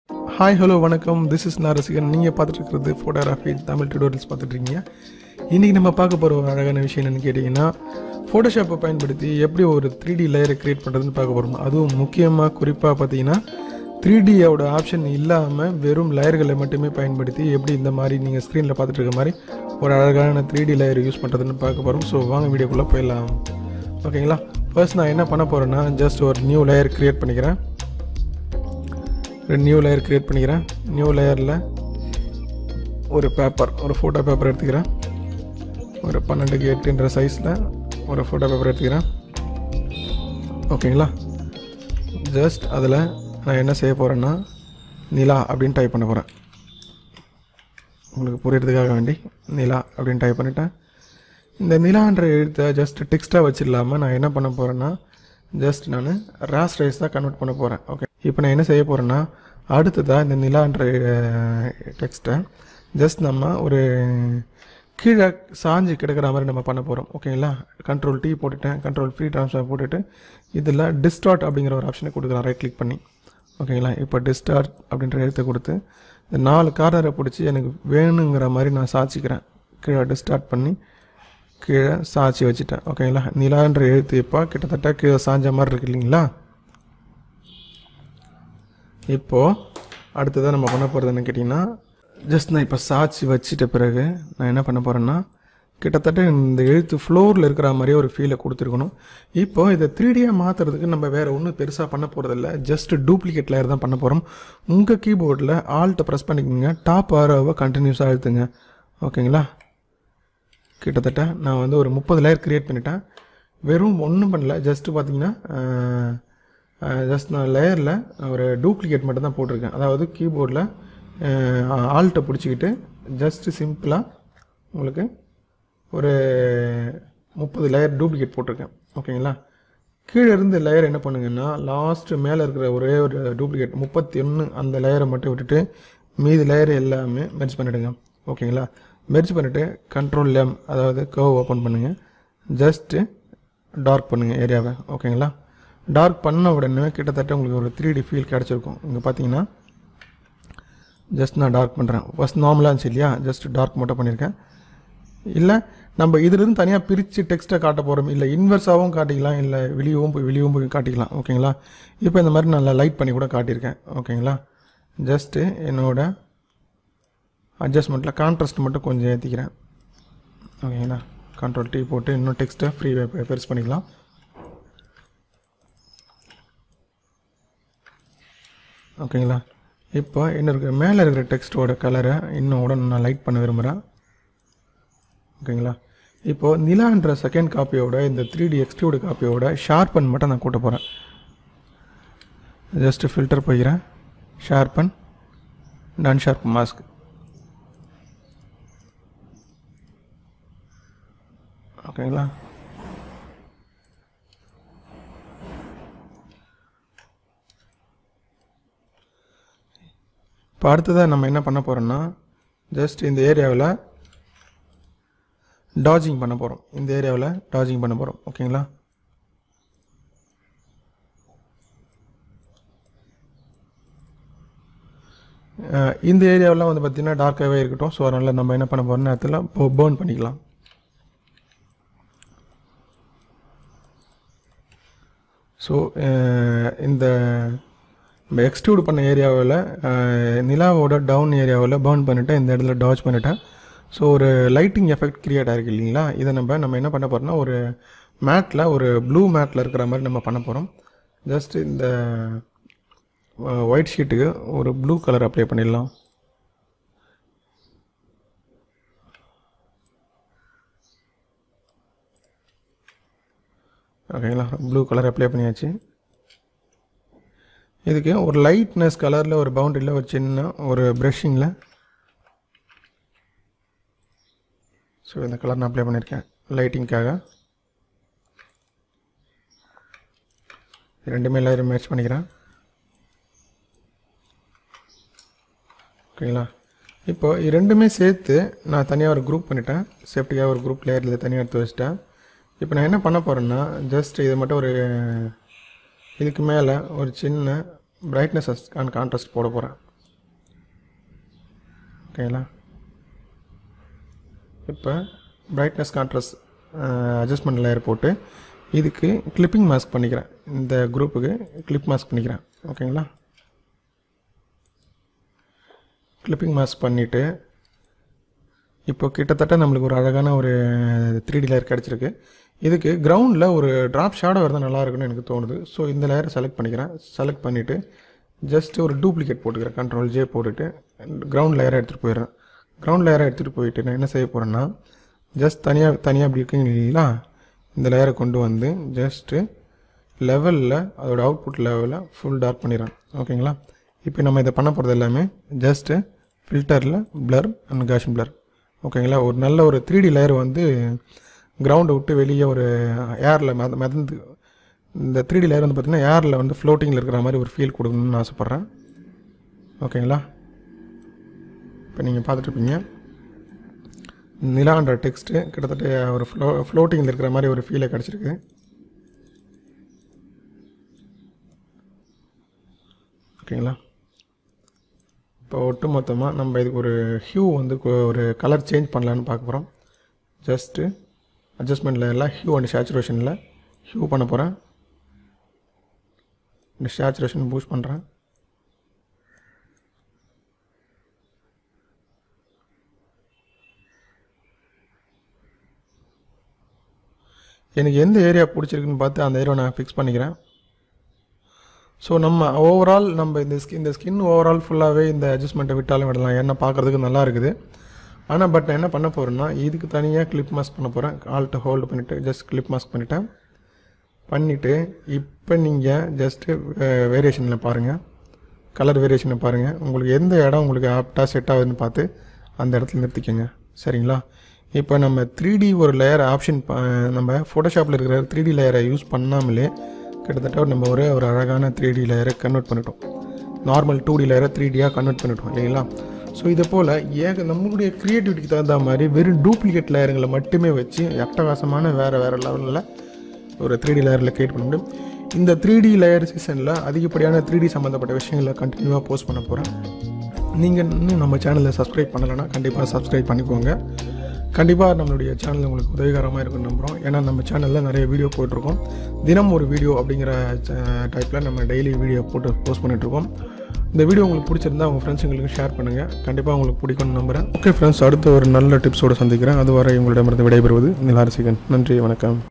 hi hello வணக்கம் this is நாரசிகன் நீங்கள் பார்த்துட்டு இருக்கிறது ஃபோட்டோகிராஃபி தமிழ் டியூட்டோரியல்ஸ் பார்த்துட்ருக்கீங்க இன்றைக்கி நம்ம பார்க்க போகிற ஒரு அழகான விஷயம் என்னென்னு கேட்டிங்கன்னா ஃபோட்டோஷாப்பை பயன்படுத்தி எப்படி ஒரு த்ரீ டி லேயரை க்ரியேட் பண்ணுறதுன்னு பார்க்க போகிறோம் அதுவும் முக்கியமாக குறிப்பாக பார்த்தீங்கன்னா த்ரீ டியோட ஆப்ஷன் இல்லாமல் வெறும் லேயர்களை மட்டுமே பயன்படுத்தி எப்படி இந்த மாதிரி நீங்கள் ஸ்க்ரீனில் பார்த்துட்டு இருக்க மாதிரி ஒரு அழகான த்ரீ டி லேயர் யூஸ் பண்ணுறதுன்னு பார்க்க போகிறோம் ஸோ வாங்க வீடியோக்குள்ளே போயிடலாம் ஓகேங்களா ஃபர்ஸ்ட் நான் என்ன பண்ண போகிறேன்னா ஜஸ்ட் ஒரு நியூ லேயர் க்ரியேட் பண்ணிக்கிறேன் ஒரு நியூ லேயர் க்ரியேட் பண்ணிக்கிறேன் நியூ லேயரில் ஒரு பேப்பர் ஒரு ஃபோட்டோ பேப்பர் எடுத்துக்கிறேன் ஒரு பன்னெண்டுக்கு எட்டுன்ற சைஸில் ஒரு ஃபோட்டோ பேப்பர் எடுத்துக்கிறேன் ஓகேங்களா ஜஸ்ட் அதில் நான் என்ன செய்ய போகிறேன்னா நிலா அப்படின்னு டைப் பண்ண போகிறேன் உங்களுக்கு புரியறதுக்காக வேண்டி நிலா அப்படின்னு டைப் பண்ணிட்டேன் இந்த நிலான்ற எழுத்தை ஜஸ்ட் டெக்ஸ்ட்டாக வச்சிடலாமல் நான் என்ன பண்ண போகிறேன்னா ஜஸ்ட் நான் ராஸ்ட்ரைஸ் தான் கன்வெர்ட் பண்ண போகிறேன் ஓகே இப்போ நான் என்ன செய்ய போகிறேன்னா அடுத்ததாக இந்த நிலான்ற டெக்ஸ்ட்டை ஜஸ்ட் நம்ம ஒரு கீழே சாஞ்சு கிடக்கிற மாதிரி நம்ம பண்ண போகிறோம் ஓகேங்களா கண்ட்ரோல் டி போட்டுட்டேன் கண்ட்ரோல் ஃப்ரீ ட்ரான்ஸ்ஃபர் போட்டுட்டு இதில் டிஸ்டார்ட் அப்படிங்கிற ஒரு ஆப்ஷனை கொடுக்கலாம் ரைட் கிளிக் பண்ணி ஓகேங்களா இப்போ டிஸ்டார்ட் அப்படின்ற எழுத்தை கொடுத்து இந்த நாலு கார்னரை பிடிச்சி எனக்கு வேணுங்கிற மாதிரி நான் சாய்ச்சிக்கிறேன் கீழே டிஸ்டார்ட் பண்ணி கீழே சாய்ச்சி வச்சுட்டேன் ஓகேங்களா நிலான்ற எழுத்து இப்போ கிட்டத்தட்ட கீழே சாஞ்ச மாதிரி இருக்கு இல்லைங்களா இப்போது அடுத்ததாக நம்ம பண்ண போகிறது என்ன கேட்டிங்கன்னா ஜஸ்ட் நான் இப்போ சாய்ச்சி வச்சிட்ட பிறகு நான் என்ன பண்ண போகிறேன்னா கிட்டத்தட்ட இந்த எழுத்து ஃப்ளோரில் இருக்கிற மாதிரியே ஒரு ஃபீலை கொடுத்துருக்கணும் இப்போ இதை த்ரீ டியாக மாற்றுறதுக்கு நம்ம வேறு ஒன்றும் பெருசாக பண்ண போகிறதில்ல ஜஸ்ட் டூப்ளிகேட் லேயர் தான் பண்ண போகிறோம் உங்கள் கீபோர்டில் ஆல்ட்டை ப்ரெஸ் பண்ணிக்கோங்க டாப் ஆரோவை கண்டினியூஸாக அழுத்துங்க ஓகேங்களா கிட்டத்தட்ட நான் வந்து ஒரு முப்பது லேயர் க்ரியேட் பண்ணிட்டேன் வெறும் ஒன்றும் பண்ணல ஜஸ்ட்டு பார்த்தீங்கன்னா ஜஸ்ட் நான் லேயரில் ஒரு டூப்ளிகேட் மட்டும் தான் போட்டிருக்கேன் அதாவது கீபோர்டில் ஆல்ட்டை பிடிச்சிக்கிட்டு ஜஸ்ட்டு சிம்பிளாக உங்களுக்கு ஒரு முப்பது லேயர் டூப்ளிகேட் போட்டிருக்கேன் ஓகேங்களா கீழே இருந்து லேயர் என்ன பண்ணுங்கன்னா லாஸ்ட்டு மேலே இருக்கிற ஒரே ஒரு டூப்ளிகேட் முப்பத்தி ஒன்று அந்த லேயரை மட்டும் விட்டுட்டு மீதி லேயர் எல்லாமே மெர்ஜ் பண்ணிவிடுங்க ஓகேங்களா மெர்ஜ் பண்ணிவிட்டு கண்ட்ரோல் எம் அதாவது கர்வ் ஓப்பன் பண்ணுங்கள் ஜஸ்ட்டு டார்க் பண்ணுங்கள் ஏரியாவை ஓகேங்களா டார்க் பண்ண உடனே கிட்டத்தட்ட உங்களுக்கு ஒரு த்ரீ டி ஃபீல் கிடச்சிருக்கும் இங்கே பார்த்தீங்கன்னா ஜஸ்ட் நான் டார்க் பண்ணுறேன் ஃபஸ்ட் நார்மலாக இருந்துச்சு இல்லையா ஜஸ்ட் டார்க் மட்டும் பண்ணியிருக்கேன் இல்லை நம்ம இதுலேருந்து தனியாக பிரித்து டெக்ஸ்ட்டை காட்ட போகிறோம் இல்லை இன்வெர்ஸாகவும் காட்டிக்கலாம் இல்லை வெளியவும் போய் வெளியவும் போய் காட்டிக்கலாம் ஓகேங்களா இப்போ இந்த மாதிரி நான் லைட் பண்ணி கூட காட்டியிருக்கேன் ஓகேங்களா ஜஸ்ட்டு என்னோட அட்ஜஸ்ட்மெண்ட்டில் கான்ட்ராஸ்ட் மட்டும் கொஞ்சம் ஏற்றிக்கிறேன் ஓகேங்களா கண்ட்ரோல் டீ போட்டு இன்னும் டெக்ஸ்ட்டை ஃப்ரீ பெருசு பண்ணிக்கலாம் ஓகேங்களா இப்போ என்ன இருக்கிற மேலே இருக்கிற டெக்ஸ்ட்டோட கலரை இன்னும் கூட நான் லைட் பண்ண விரும்புகிறேன் ஓகேங்களா இப்போது நிலான்ற செகண்ட் காப்பியோட இந்த த்ரீ டி எக்ஸ்டியூடு காப்பியோட ஷார்பன் மட்டும் நான் கூட்ட போகிறேன் ஜஸ்ட்டு ஃபில்டர் போய்க்கிறேன் ஷார்பன் டன் ஷார்ப் மாஸ்க் ஓகேங்களா இப்போ அடுத்ததாக நம்ம என்ன பண்ண போகிறோம்னா ஜஸ்ட் இந்த ஏரியாவில் டாஜிங் பண்ண போகிறோம் இந்த ஏரியாவில் டாஜிங் பண்ண போகிறோம் ஓகேங்களா இந்த ஏரியாவெலாம் வந்து பார்த்திங்கன்னா டார்க்காகவே இருக்கட்டும் ஸோ அதனால் நம்ம என்ன பண்ண போகிறோம் நேரத்தில் பேர்ன் பண்ணிக்கலாம் ஸோ இந்த நம்ம எக்ஸ்ட்ரூட் பண்ண ஏரியாவில் நிலாவோட டவுன் ஏரியாவில் பர்ன் பண்ணிவிட்டு இந்த இடத்துல டாச் பண்ணிட்டேன் ஸோ ஒரு லைட்டிங் எஃபெக்ட் க்ரியேட் ஆகிருக்கு இல்லைங்களா இதை நம்ம நம்ம என்ன பண்ண போகிறோம்னா ஒரு மேட்டில் ஒரு ப்ளூ மேட்டில் இருக்கிற மாதிரி நம்ம பண்ண போகிறோம் ஜஸ்ட் இந்த ஒயிட் ஷீட்டுக்கு ஒரு ப்ளூ கலர் அப்ளை பண்ணிடலாம் ஓகேங்களா ப்ளூ கலர் அப்ளை பண்ணியாச்சு இதுக்கு ஒரு லைட்னஸ் கலரில் ஒரு பவுண்டரியில் ஒரு சின்ன ஒரு ப்ரஷிங்கில் ஸோ இந்த கலர் நான் அப்ளை பண்ணியிருக்கேன் லைட்டிங்க்காக ரெண்டுமே எல்லாரும் மேட்ச் பண்ணிக்கிறேன் ஓகேங்களா இப்போ இது ரெண்டுமே சேர்த்து நான் தனியாக ஒரு குரூப் பண்ணிட்டேன் சேஃப்டியாக ஒரு குரூப் லேயரில் தனியாக எடுத்து வச்சிட்டேன் இப்போ நான் என்ன பண்ண போகிறேன்னா ஜஸ்ட் இது மட்டும் ஒரு இதுக்கு மேலே ஒரு சின்ன பிரைட்னஸ் அண்ட் கான்ட்ராஸ்ட் போட போகிறேன் ஓகேங்களா இப்போ பிரைட்னஸ் கான்ட்ராஸ்ட் அட்ஜஸ்ட்மெண்ட் லேயர் போட்டு இதுக்கு கிளிப்பிங் மாஸ்க் பண்ணிக்கிறேன் இந்த குரூப்புக்கு கிளிப் மாஸ்க் பண்ணிக்கிறேன் ஓகேங்களா கிளிப்பிங் மாஸ்க் பண்ணிவிட்டு இப்போ கிட்டத்தட்ட நம்மளுக்கு ஒரு அழகான ஒரு த்ரீ டி லேயர் கிடச்சிருக்கு இதுக்கு கிரவுண்டில் ஒரு ட்ராப் ஷேடோ இருந்தால் நல்லா இருக்கும்னு எனக்கு தோணுது ஸோ இந்த லேயரை செலக்ட் பண்ணிக்கிறேன் செலக்ட் பண்ணிவிட்டு ஜஸ்ட் ஒரு டூப்ளிகேட் போட்டுக்கிறேன் கண்ட்ரோல் ஜே போட்டுட்டு கிரவுண்ட் லேயரை எடுத்துகிட்டு போயிடுறேன் கிரவுண்ட் லேயரை எடுத்துகிட்டு போயிட்டு நான் என்ன செய்ய போகிறேன்னா ஜஸ்ட் தனியாக தனியாக அப்படி இருக்குங்க இல்லைங்களா இந்த லேயரை கொண்டு வந்து ஜஸ்ட்டு லெவலில் அதோட அவுட்புட் லெவலில் ஃபுல் டார்க் பண்ணிடுறேன் ஓகேங்களா இப்போ நம்ம இதை பண்ண போகிறது எல்லாமே ஜஸ்ட்டு ஃபில்டரில் பிளர் அண்ட் காஷன் பிளர் ஓகேங்களா ஒரு நல்ல ஒரு த்ரீ டி லேயர் வந்து கிரவுண்டை விட்டு வெளியே ஒரு ஏரில் மத மிதந்து இந்த த்ரீ டி லேயர் வந்து பார்த்திங்கன்னா ஏரில் வந்து ஃப்ளோட்டிங்கில் இருக்கிற மாதிரி ஒரு ஃபீல் கொடுக்கணும்னு ஆசைப்பட்றேன் ஓகேங்களா இப்போ நீங்கள் பார்த்துட்ருப்பீங்க நிலான்ற டெக்ஸ்ட்டு கிட்டத்தட்ட ஒரு ஃப்ளோ ஃப்ளோட்டிங்கில் இருக்கிற மாதிரி ஒரு ஃபீலை கிடச்சிருக்கு ஓகேங்களா இப்போ ஒட்டு மொத்தமாக நம்ம இதுக்கு ஒரு ஹியூ வந்து கொ- ஒரு கலர் சேஞ்ச் பண்ணலான்னு பார்க்க போகிறோம் ஜஸ்ட்டு அட்ஜஸ்ட்மெண்ட்டில் எல்லாம் ஹியூ அண்ட் சேச்சுரேஷனில் ஹியூ பண்ண போகிறேன் இந்த சேச்சுரேஷன் பூஸ்ட் பண்ணுறேன் எனக்கு எந்த ஏரியா பிடிச்சிருக்குன்னு பார்த்து அந்த ஏரியா நான் ஃபிக்ஸ் பண்ணிக்கிறேன் ஸோ நம்ம ஓவரால் நம்ம இந்த ஸ்கின் இந்த ஸ்கின் ஓவரால் ஃபுல்லாகவே இந்த அட்ஜஸ்ட்மெண்ட்டை விட்டாலும் விடலாம் ஏன்னா பார்க்குறதுக்கு நல்லா இருக்குது ஆனால் பட் நான் என்ன பண்ண போகிறேன்னா இதுக்கு தனியாக கிளிப் மாஸ்க் பண்ண போகிறேன் ஆல்ட்டு ஹோல்டு பண்ணிவிட்டு ஜஸ்ட் கிளிப் மாஸ்க் பண்ணிட்டேன் பண்ணிவிட்டு இப்போ நீங்கள் ஜஸ்ட்டு வேரியேஷனில் பாருங்கள் கலர் வேரியேஷனை பாருங்கள் உங்களுக்கு எந்த இடம் உங்களுக்கு ஆப்டாக செட் ஆகுதுன்னு பார்த்து அந்த இடத்துல நிறுத்திக்கோங்க சரிங்களா இப்போ நம்ம த்ரீ டி ஒரு லேயர் ஆப்ஷன் நம்ம ஃபோட்டோஷாப்பில் இருக்கிற த்ரீ டி லேயரை யூஸ் பண்ணாமலே கிட்டத்தட்ட நம்ம ஒரு ஒரு அழகான த்ரீ டி லேயரை கன்வெர்ட் பண்ணிட்டோம் நார்மல் டூ டி லேயரை த்ரீ டியாக கன்வெர்ட் பண்ணிட்டோம் இல்லைங்களா ஸோ இதை போல் ஏக நம்மளுடைய க்ரியேட்டிவிட்டிக்கு தகுந்த மாதிரி வெறும் டூப்ளிகேட் லேயருங்களை மட்டுமே வச்சு அட்டகாசமான வேறு வேறு லெவலில் ஒரு த்ரீ டி லேயரில் கிரியேட் பண்ண முடியும் இந்த த்ரீ டி லேயர் சீசனில் அதிகப்படியான த்ரீ டி சம்மந்தப்பட்ட விஷயங்களை கண்டினியூவாக போஸ்ட் பண்ண போகிறேன் நீங்கள் இன்னும் நம்ம சேனலை சப்ஸ்கிரைப் பண்ணலைன்னா கண்டிப்பாக சப்ஸ்கிரைப் பண்ணிக்கோங்க கண்டிப்பாக நம்மளுடைய சேனல் உங்களுக்கு உதவிகரமாக இருக்கும்னு நம்புகிறோம் ஏன்னா நம்ம சேனலில் நிறைய வீடியோ போட்டிருக்கோம் தினம் ஒரு வீடியோ அப்படிங்கிற டைப்பில் நம்ம டெய்லி வீடியோ போட்டு போஸ்ட் பண்ணிகிட்ருக்கோம் இந்த வீடியோ உங்களுக்கு பிடிச்சிருந்தா உங்கள் ஃப்ரெண்ட்ஸுங்களுக்கு ஷேர் பண்ணுங்கள் கண்டிப்பாக உங்களுக்கு பிடிக்கும்னு நம்புகிறேன் ஓகே ஃப்ரெண்ட்ஸ் அடுத்த ஒரு நல்ல டிப்ஸோடு சந்திக்கிறேன் அதுவரை உங்களிடமிருந்து விடைபெறுவது நிலாரசிகன் நன்றி வணக்கம்